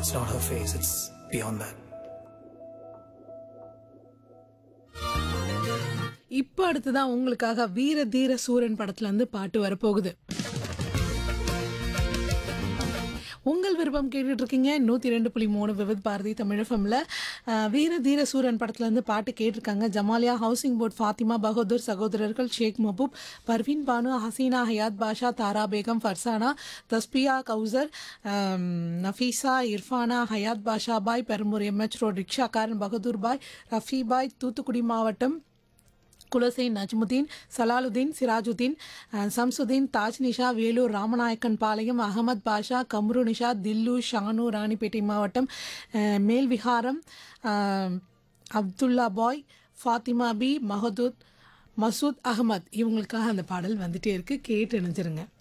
It's not her face, it's beyond that. இப்போ அடுத்ததான் உங்களுக்காக வீர தீர சூரன் படத்துல இருந்து பாட்டு வரப்போகுது உங்கள் விருப்பம் கேட்டுட்டு இருக்கீங்க நூற்றி ரெண்டு புள்ளி மூணு விவித் பாரதி தமிழஃபம்ல வீர தீர சூரன் படத்துலேருந்து பாட்டு கேட்டிருக்காங்க ஜமாலியா ஹவுசிங் போர்ட் ஃபாத்திமா பகதூர் சகோதரர்கள் ஷேக் மஹபூப் பர்வீன் பானு ஹசீனா ஹயாத் பாஷா தாரா பேகம் ஃபர்சானா தஸ்பியா கௌசர் ஆம், Nafeesa Irfana Hayath Basha Bhai Perambur MH road rickshaw காரன் பகதூர் பாய் ரஃபி பாய் தூத்துக்குடி மாவட்டம் குலசைன் நஜ்முதீன் சலாலுதீன் சிராஜுதீன் அஹ், சம்சுதீன் தாஜ் நிஷா வேலூர் ராமநாயக்கன் பாளையம் அகமது பாஷா கம்ரு நிஷா தில்லு ஷானு ராணிப்பேட்டை மாவட்டம் அஹ், மேல்விஹாரம் அஹ், அப்துல்லா பாய் ஃபாத்திமா பி மஹதூத் மசூத் அகமத் இவங்களுக்காக அந்த பாடல் வந்துட்டே இருக்கு கேட்டு இணைஞ்சிருங்க